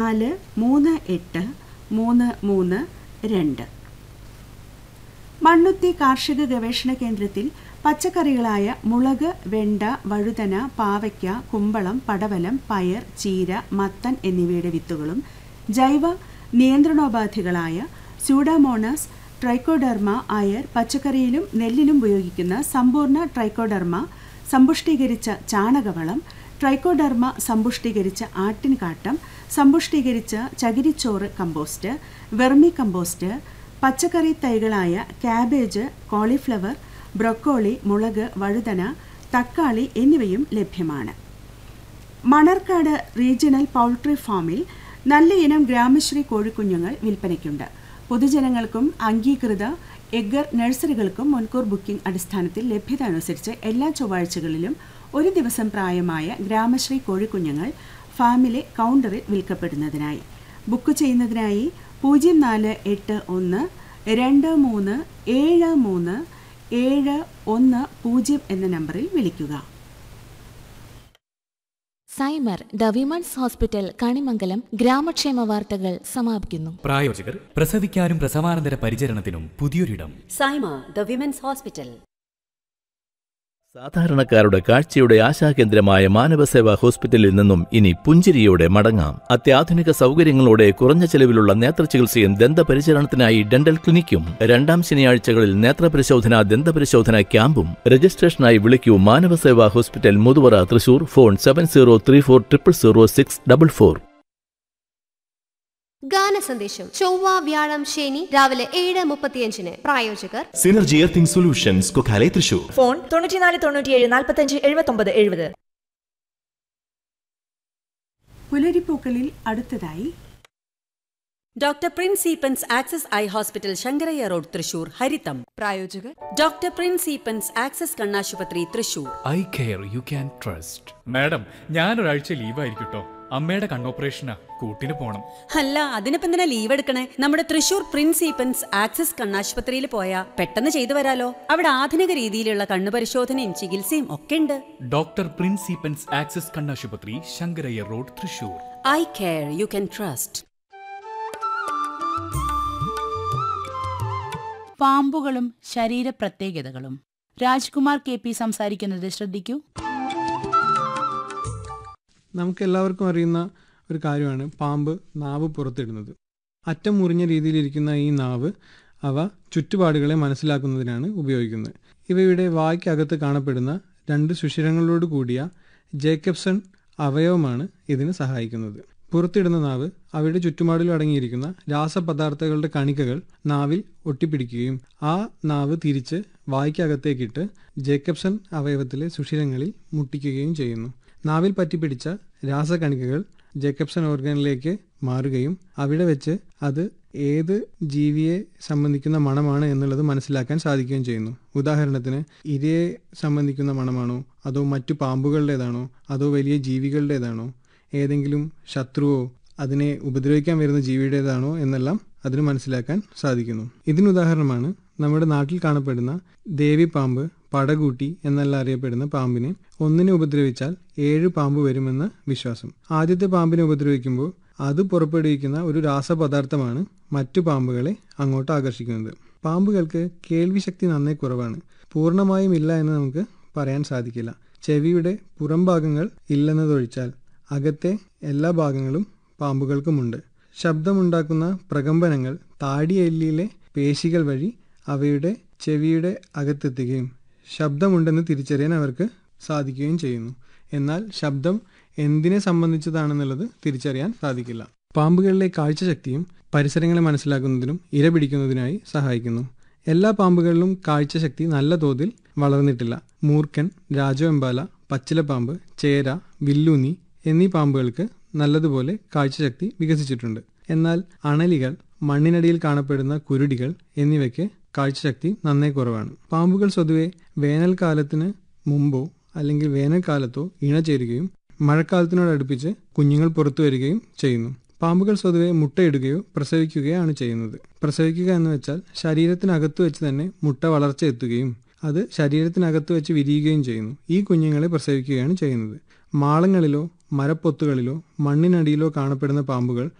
നാല് മൂന്ന് എട്ട് മൂന്ന് മൂന്ന് രണ്ട് മണ്ണുത്തി കാർഷിക ഗവേഷണ കേന്ദ്രത്തിൽ പച്ചക്കറികളായ മുളക് വെണ്ട വഴുതന പാവയ്ക്ക കുമ്പളം പടവലം പയർ ചീര മത്തൻ എന്നിവയുടെ വിത്തുകളും ജൈവ നിയന്ത്രണോപാധികളായ സ്യൂഡാമോണസ് ട്രൈക്കോഡർമ അയർ പച്ചക്കറിയിലും നെല്ലിലും ഉപയോഗിക്കുന്ന സമ്പൂർണ്ണ ട്രൈക്കോഡർമ സമ്പുഷ്ടീകരിച്ച ചാണകവളം ട്രൈക്കോഡർമ സമ്പുഷ്ടീകരിച്ച ആട്ടിൻകാട്ടം സമ്പുഷ്ടീകരിച്ച ചകിരിച്ചോറ് കമ്പോസ്റ്റ് വെർമി കമ്പോസ്റ്റ് പച്ചക്കറി തൈകളായ ക്യാബേജ് കോളിഫ്ലവർ ബ്രൊക്കോളി മുളക് വഴുതന തക്കാളി എന്നിവയും ലഭ്യമാണ് മണർക്കാട് റീജിയണൽ പൗൾട്രി ഫാമിൽ നല്ല ഇനം ഗ്രാമശ്രീ കോഴിക്കുഞ്ഞുങ്ങൾ വിൽപ്പനയ്ക്കുണ്ട് പൊതുജനങ്ങൾക്കും അംഗീകൃത എഗ്ഗർ നഴ്സറികൾക്കും മുൻകൂർ ബുക്കിംഗ് അടിസ്ഥാനത്തിൽ ലഭ്യത അനുസരിച്ച് എല്ലാ ചൊവ്വാഴ്ചകളിലും ഒരു ദിവസം പ്രായമായ ഗ്രാമശ്രീ കോഴിക്കുഞ്ഞുങ്ങൾ ഫാമിലെ കൗണ്ടറിൽ വിൽക്കപ്പെടുന്നതിനായി ബുക്ക് ചെയ്യുന്നതിനായി പൂജ്യം നാല് എട്ട് ഒന്ന് രണ്ട് മൂന്ന് ഏഴ് മൂന്ന് ഏഴ് ഒന്ന് പൂജ്യം എന്ന നമ്പറിൽ വിളിക്കുക Saima the women's hospital Kanimangalam ഗ്രാമക്ഷേമ വാർത്തകൾ സമാപിക്കുന്നു പ്രായോജകർ പ്രസവിക്കാനും പ്രസവാനന്തര പരിചരണത്തിനും പുതിയൊരിടം സൈമ ദ വിമൻസ് ഹോസ്പിറ്റൽ സാധാരണക്കാരുടെ കാഴ്ചയുടെ ആശാകേന്ദ്രമായ മാനവസേവാ ഹോസ്പിറ്റലിൽ നിന്നും ഇനി പുഞ്ചിരിയോടെ മടങ്ങാം അത്യാധുനിക സൗകര്യങ്ങളോടെ കുറഞ്ഞ ചെലവിലുള്ള നേത്രചികിത്സയും ദന്തപരിചരണത്തിനായി ഡെന്റൽ ക്ലിനിക്കും രണ്ടാം ശനിയാഴ്ചകളിൽ നേത്രപരിശോധന ദന്തപരിശോധന ക്യാമ്പും രജിസ്ട്രേഷനായി വിളിക്കൂ Manavaseva hospital Muthuvara Thrissur phone seven zero three four triple zero six double four ഗാന സന്ദേശം ചൊവ്വ വ്യാഴം ശനി രാവിലെ ഏഴ് മുപ്പത്തിയഞ്ചിന് പ്രായോജകർ synergy earthing solutions Kokkale Thrissur phone തൊണ്ണൂറ്റിനാല് തൊണ്ണൂറ്റിയേഴ് നാൽപ്പത്തഞ്ച് എഴുപത്തൊമ്പത് എഴുപത് പുലരിപ്പൂക്കളിൽ അടുത്തതായി doctor prince Eapen's access eye hospital Sankarayya road Thrissur ഹരിതം പ്രായോജകർ ഡോക്ടർ പ്രിൻസ് ഈപ്പൻസ് ആക്സസ് കണ്ണാശുപത്രി Thrissur eye care you can trust madam ഞാനൊരാഴ്ച ലീവായിരിക്കട്ടോ അമ്മയുടെ കണ്ണോപ്പറേഷനാ കൂട്ടിന് പോണം അല്ല അതിനിപ്പോ എന്തിനാ ലീവ് എടുക്കണേ നമ്മുടെ തൃശൂർ പ്രിൻസ് ഈപ്പൻസ് ആക്സസ് കണ്ണാശുപത്രിയിൽ പോയാ പെട്ടെന്ന് ചെയ്തു വരാലോ അവിടെ ആധുനിക രീതിയിലുള്ള കണ്ണു പരിശോധനയും ചികിത്സയും ഒക്കെ ഉണ്ട് ഡോക്ടർ പ്രിൻസിപ്പൻസ് ആക്സസ് കണ്ണാശുപത്രി Sankaraiah road Thrissur eye care you can trust പാമ്പുകളും ശരീര പ്രത്യേകതകളും രാജ്കുമാർ കെ പി സംസാരിക്കുന്നത് ശ്രദ്ധിക്കൂ നമുക്ക് എല്ലാവർക്കും അറിയുന്ന ഒരു കാര്യമാണ് പാമ്പ് നാവ് പുറത്തിടുന്നത് അറ്റം മുറിഞ്ഞ രീതിയിലിരിക്കുന്ന ഈ നാവ് അവ ചുറ്റുപാടുകളെ മനസ്സിലാക്കുന്നതിനാണ് ഉപയോഗിക്കുന്നത് ഇവയുടെ വായ്ക്കകത്ത് കാണപ്പെടുന്ന രണ്ട് സുഷിരങ്ങളോട് കൂടിയ ജേക്കബ്സൺ അവയവമാണ് ഇതിന് സഹായിക്കുന്നത് പുറത്തിടുന്ന നാവ് അവയുടെ ചുറ്റുപാടിലും അടങ്ങിയിരിക്കുന്ന രാസപദാർത്ഥങ്ങളുടെ കണികകൾ നാവിൽ ഒട്ടിപ്പിടിക്കുകയും ആ നാവ് തിരിച്ച് വായ്ക്കകത്തേക്കിട്ട് ജേക്കബ്സൺ അവയവത്തിലെ സുഷിരങ്ങളിൽ മുട്ടിക്കുകയും ചെയ്യുന്നു നാവിൽ പറ്റിപ്പിടിച്ച രാസകണികകൾ ജേക്കബ്സൺ ഓർഗനിലേക്ക് മാറുകയും അവിടെ വെച്ച് അത് ഏത് ജീവിയെ സംബന്ധിക്കുന്ന മണമാണ് എന്നുള്ളത് മനസ്സിലാക്കാൻ സാധിക്കുകയും ചെയ്യുന്നു ഉദാഹരണത്തിന് ഇരയെ സംബന്ധിക്കുന്ന മണമാണോ അതോ മറ്റു പാമ്പുകളുടേതാണോ അതോ വലിയ ജീവികളുടേതാണോ ഏതെങ്കിലും ശത്രുവോ അതിനെ ഉപദ്രവിക്കാൻ വരുന്ന ജീവിയുടേതാണോ എന്നെല്ലാം അതിന് മനസ്സിലാക്കാൻ സാധിക്കുന്നു ഇതിനുദാഹരണമാണ് നമ്മുടെ നാട്ടിൽ കാണപ്പെടുന്ന ദേവിപ്പാമ്പ് പടകൂട്ടി എന്നെല്ലാം അറിയപ്പെടുന്ന പാമ്പിനെ ഒന്നിനെ ഉപദ്രവിച്ചാൽ ഏഴ് പാമ്പ് വരുമെന്ന വിശ്വാസം ആദ്യത്തെ പാമ്പിനെ ഉപദ്രവിക്കുമ്പോൾ അത് പുറപ്പെടുവിക്കുന്ന ഒരു രാസപദാർത്ഥമാണ് മറ്റു പാമ്പുകളെ അങ്ങോട്ട് ആകർഷിക്കുന്നത് പാമ്പുകൾക്ക് കേൾവി ശക്തി നന്നേ കുറവാണ് പൂർണ്ണമായും ഇല്ല എന്ന് നമുക്ക് പറയാൻ സാധിക്കില്ല ചെവിയുടെ പുറം ഭാഗങ്ങൾ ഇല്ലെന്നതൊഴിച്ചാൽ അകത്തെ എല്ലാ ഭാഗങ്ങളും പാമ്പുകൾക്കുമുണ്ട് ശബ്ദമുണ്ടാക്കുന്ന പ്രകമ്പനങ്ങൾ താടിയെല്ലിലെ പേശികൾ വഴി അവയുടെ ചെവിയുടെ അകത്തെത്തുകയും ശബ്ദമുണ്ടെന്ന് തിരിച്ചറിയാൻ അവർക്ക് സാധിക്കുകയും ചെയ്യുന്നു എന്നാൽ ശബ്ദം എന്തിനെ സംബന്ധിച്ചതാണെന്നുള്ളത് തിരിച്ചറിയാൻ സാധിക്കില്ല പാമ്പുകളിലെ കാഴ്ചശക്തിയും പരിസരങ്ങളെ മനസ്സിലാക്കുന്നതിനും ഇര പിടിക്കുന്നതിനായി സഹായിക്കുന്നു എല്ലാ പാമ്പുകളിലും കാഴ്ചശക്തി നല്ല തോതിൽ വളർന്നിട്ടില്ല മൂർഖൻ രാജവെമ്പാല പച്ചിലപ്പാമ്പ് ചേര വില്ലൂന്നി എന്നീ പാമ്പുകൾക്ക് നല്ലതുപോലെ കാഴ്ചശക്തി വികസിച്ചിട്ടുണ്ട് എന്നാൽ അണലികൾ മണ്ണിനടിയിൽ കാണപ്പെടുന്ന കുരുടികൾ എന്നിവയ്ക്ക് കാഴ്ചശക്തി നന്നേ കുറവാണ് പാമ്പുകൾ സ്വതുവെ വേനൽക്കാലത്തിന് മുമ്പോ അല്ലെങ്കിൽ വേനൽക്കാലത്തോ ഇണചേരുകയും മഴക്കാലത്തിനോടടുപ്പിച്ച് കുഞ്ഞുങ്ങൾ പുറത്തു വരികയും ചെയ്യുന്നു പാമ്പുകൾ സ്വതുവെ മുട്ടയിടുകയോ പ്രസവിക്കുകയാണ് ചെയ്യുന്നത് പ്രസവിക്കുക എന്ന് വെച്ചാൽ ശരീരത്തിനകത്ത് വെച്ച് തന്നെ മുട്ട വളർച്ച എത്തുകയും അത് ശരീരത്തിനകത്ത് വെച്ച് വിരിയുകയും ചെയ്യുന്നു ഈ കുഞ്ഞുങ്ങളെ പ്രസവിക്കുകയാണ് ചെയ്യുന്നത് മാളങ്ങളിലോ മരപ്പൊത്തുകളിലോ മണ്ണിനടിയിലോ കാണപ്പെടുന്ന പാമ്പുകൾ